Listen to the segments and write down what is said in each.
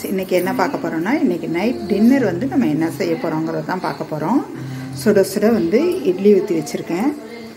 இன்றைக்கி என்ன பார்க்க போகிறோம்னா இன்றைக்கி நைட் டின்னர் வந்து நம்ம என்ன செய்ய போகிறோங்கிறது தான் பார்க்க போகிறோம் சுட சுட வந்து இட்லி ஊற்றி வச்சுருக்கேன்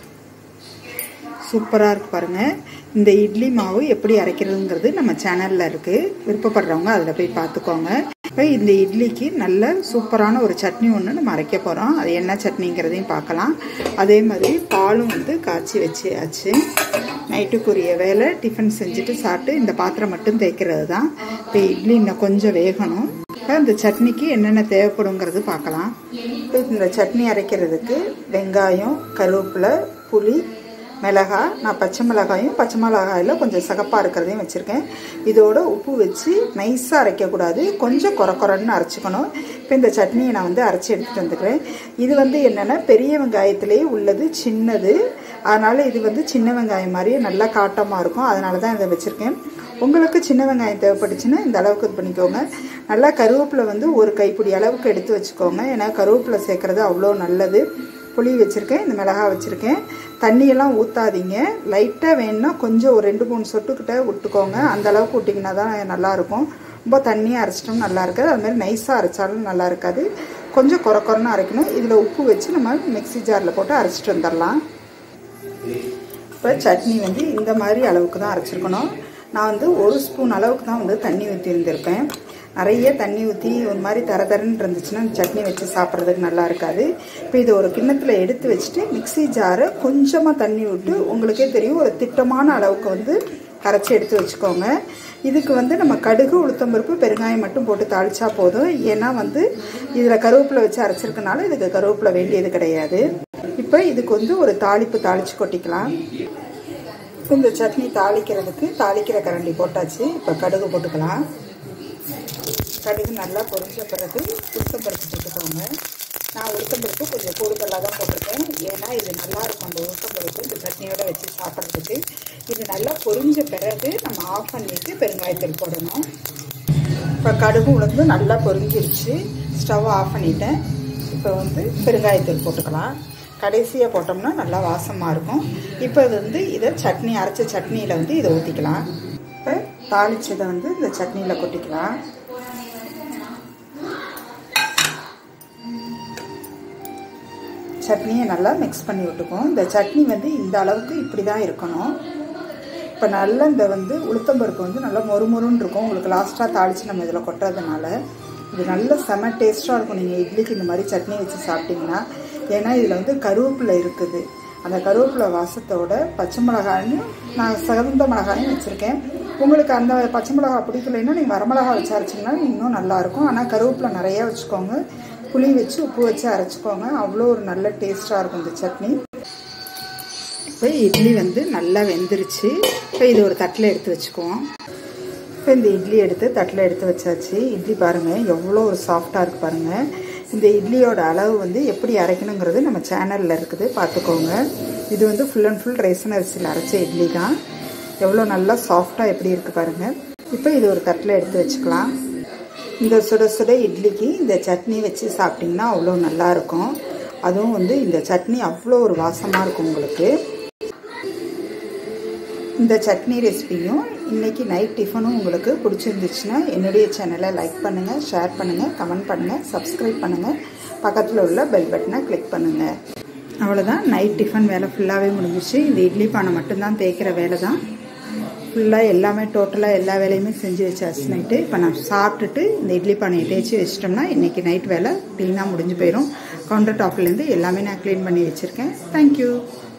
சூப்பராக இருக்கு பாருங்கள் இந்த இட்லி மாவு எப்படி அரைக்கிறதுங்கிறது நம்ம சேனலில் இருக்குது விருப்பப்படுறவங்க அதில் போய் பார்த்துக்கோங்க இப்போ இந்த இட்லிக்கு நல்ல சூப்பரான ஒரு சட்னி ஒன்று நம்ம அரைக்க போகிறோம் அது என்ன சட்னிங்கிறதையும் பார்க்கலாம் அதே மாதிரி பாலும் வந்து காய்ச்சி வச்சியாச்சு நைட்டுக்குரிய வேலை டிஃபன் செஞ்சுட்டு சாப்பிட்டு இந்த பாத்திரம் மட்டும் தேய்க்கிறது தான் இப்போ இட்லி இன்னும் கொஞ்சம் வேகணும் இப்போ இந்த சட்னிக்கு என்னென்ன தேவைப்படுங்கிறது பார்க்கலாம் இப்போ இந்த சட்னி அரைக்கிறதுக்கு வெங்காயம் கருவேப்பிலை புளி மிளகாய் நான் பச்சை மிளகாயும் பச்சை மிளகாயில் கொஞ்சம் சகப்பாக இருக்கிறதையும் வச்சுருக்கேன் இதோட உப்பு வச்சு நைஸாக அரைக்கக்கூடாது கொஞ்சம் குறை குறைன்னு அரைச்சிக்கணும் இப்போ இந்த சட்னியை நான் வந்து அரைச்சி எடுத்துகிட்டு வந்துக்கிறேன் இது வந்து என்னென்னா பெரிய வெங்காயத்துலேயே உள்ளது சின்னது அதனால் இது வந்து சின்ன வெங்காயம் மாதிரியே நல்லா காட்டமாக இருக்கும் அதனால தான் இதை வச்சுருக்கேன் உங்களுக்கு சின்ன வெங்காயம் தேவைப்பட்டுச்சுன்னா இந்த அளவுக்கு இது பண்ணிக்கோங்க நல்லா கருவேப்பிலை வந்து ஒரு கைப்பிடி அளவுக்கு எடுத்து வச்சுக்கோங்க ஏன்னா கருவேப்பிலை சேர்க்குறது அவ்வளோ நல்லது புளி வச்சுருக்கேன் இந்த மிளகா வச்சுருக்கேன் தண்ணியெல்லாம் ஊற்றாதீங்க லைட்டாக வேணும்னா கொஞ்சம் ஒரு ரெண்டு மூணு சொட்டுக்கிட்ட விட்டுக்கோங்க அந்த அளவுக்கு விட்டிங்கன்னா தான் நல்லாயிருக்கும் ரொம்ப தண்ணியாக அரைச்சிட்டோம் நல்லா இருக்காது அதுமாதிரி நைஸாக அரைச்சாலும் நல்லா இருக்காது கொஞ்சம் குறை குறைன்னு அரைக்கணும் இதில் உப்பு வச்சு நம்ம மிக்சி ஜாரில் போட்டு அரைச்சிட்டு வந்துடலாம் இப்போ சட்னி வந்து இந்த மாதிரி அளவுக்கு தான் அரைச்சிருக்கணும் நான் வந்து ஒரு ஸ்பூன் அளவுக்கு தான் வந்து தண்ணி ஊற்றி இருந்திருப்பேன் நிறைய தண்ணி ஊற்றி ஒரு மாதிரி தர தரன்னு இருந்துச்சுன்னா சட்னி வச்சு சாப்பிட்றதுக்கு நல்லா இருக்காது இப்போ இது ஒரு கிண்ணத்தில் எடுத்து வச்சுட்டு மிக்சி ஜாரை கொஞ்சமாக தண்ணி விட்டு உங்களுக்கே தெரியும் ஒரு திட்டமான அளவுக்கு வந்து கரைச்சி எடுத்து வச்சுக்கோங்க இதுக்கு வந்து நம்ம கடுகு உளுத்தம்பருப்பு பெருங்காயம் மட்டும் போட்டு தாளிச்சா போதும் ஏன்னா வந்து இதில் கருவேப்பிலை வச்சு அரைச்சிருக்கனால இதுக்கு கருவேப்பிலை வேண்டியது கிடையாது இப்போ இதுக்கு வந்து ஒரு தாளிப்பு தாளித்து கொட்டிக்கலாம் இந்த சட்னி தாளிக்கிறதுக்கு தாளிக்கிற கரண்டி போட்டாச்சு இப்போ கடுகு போட்டுக்கலாம் கடுகு நல்லா பொரிஞ்ச பிறகு உளுத்தம்பருப்பு போட்டுக்கோங்க நான் உளுத்தம்பருப்பு கொஞ்சம் கூடுதலாக தான் போட்டிருக்கேன் ஏன்னா இது நல்லா இருக்கும் அந்த உளுத்தம்பருப்பு இந்த சட்னியோட வச்சு சாப்பிட்றதுக்கு இது நல்லா பொரிஞ்ச பிறகு நம்ம ஆஃப் பண்ணிவிட்டு பெருங்காயத்தூள் போடணும் இப்போ கடுகு உளுந்து நல்லா பொரிஞ்சிருச்சு ஸ்டவ் ஆஃப் பண்ணிட்டேன் இப்போ வந்து பெருங்காயத்தூள் போட்டுக்கலாம் கடைசியாக போட்டோம்னா நல்லா வாசமாக இருக்கும் இப்போ இது வந்து இதை சட்னி அரைச்ச சட்னியில் வந்து இதை ஊற்றிக்கலாம் இப்போ தாளிச்சதை வந்து இந்த சட்னியில் கொட்டிக்கலாம் சட்னியை நல்லா மிக்ஸ் பண்ணி விட்டுக்குவோம் இந்த சட்னி வந்து இந்த அளவுக்கு இப்படி தான் இருக்கணும் இப்போ நல்லா இந்த வந்து உளுத்தம்பருப்பு வந்து நல்லா மொறுமொறுன்னு இருக்கும் உங்களுக்கு லாஸ்ட்டாக தாளித்து நம்ம இதில் கொட்டுறதுனால இது நல்ல செம டேஸ்ட்டாக இருக்கும் நீங்கள் இட்லிக்கு இந்த மாதிரி சட்னி வச்சு சாப்பிட்டிங்கன்னா ஏன்னா இதில் வந்து கருவேப்பிலை இருக்குது அந்த கருவேப்பிலை வாசத்தோட பச்சை மிளகாயும் நான் சிகந்த மிளகாயும் வச்சுருக்கேன் உங்களுக்கு அந்த பச்சை மிளகா பிடிக்கலைன்னா நீங்கள் வரமிளகா வச்சு அரைச்சிங்கன்னா இன்னும் நல்லாயிருக்கும் ஆனால் கருவேப்பிலை நிறையா வச்சுக்கோங்க புளி வச்சு உப்பு வச்சு அரைச்சிக்கோங்க அவ்வளோ ஒரு நல்ல டேஸ்ட்டாக இருக்கும் இந்த சட்னி இப்போ இட்லி வந்து நல்லா வெந்துருச்சு இப்போ இது ஒரு தட்டில் எடுத்து வச்சுக்குவோம் இப்போ இந்த இட்லி எடுத்து தட்டில் எடுத்து வச்சாச்சு இட்லி பாருங்கள் எவ்வளோ ஒரு சாஃப்டாக இருக்குது பாருங்கள் இந்த இட்லியோட அளவு வந்து எப்படி அரைக்கணுங்கிறது நம்ம சேனலில் இருக்குது பார்த்துக்கோங்க இது வந்து ஃபுல் அண்ட் ஃபுல் ரேசன் அரிசியில் அரைச்ச இட்லி தான் எவ்வளோ நல்லா சாஃப்டாக எப்படி இருக்குது பாருங்கள் இப்போ இது ஒரு தட்டில் எடுத்து வச்சுக்கலாம் இந்த சுட சுட இட்லிக்கு இந்த சட்னி வச்சு சாப்பிட்டிங்கன்னா அவ்வளோ நல்லாயிருக்கும் அதுவும் வந்து இந்த சட்னி அவ்வளோ ஒரு வாசமாக இருக்கும் உங்களுக்கு இந்த சட்னி ரெசிபியும் இன்றைக்கி நைட் டிஃபனும் உங்களுக்கு பிடிச்சிருந்துச்சுன்னா என்னுடைய சேனலை லைக் பண்ணுங்கள் ஷேர் பண்ணுங்கள் கமெண்ட் பண்ணுங்கள் சப்ஸ்கிரைப் பண்ணுங்கள் பக்கத்தில் உள்ள பெல் பட்டனை கிளிக் பண்ணுங்கள் அவ்வளோதான் நைட் டிஃபன் வேலை ஃபுல்லாகவே முடிஞ்சிச்சு இந்த இட்லி பானை மட்டும்தான் தேய்க்கிற வேலை தான் ஃபுல்லாக எல்லாமே டோட்டலாக எல்லா வேலையுமே செஞ்சு வச்சாச்சு நைட்டு இப்போ நான் சாப்பிட்டுட்டு இந்த இட்லி பானையை தேய்ச்சி வச்சிட்டோம்னா இன்றைக்கி நைட் வேலை க்ளீனாக முடிஞ்சு போயிடும் கவுண்டர் டாப்லேருந்து எல்லாமே நான் க்ளீன் பண்ணி வச்சுருக்கேன் தேங்க்யூ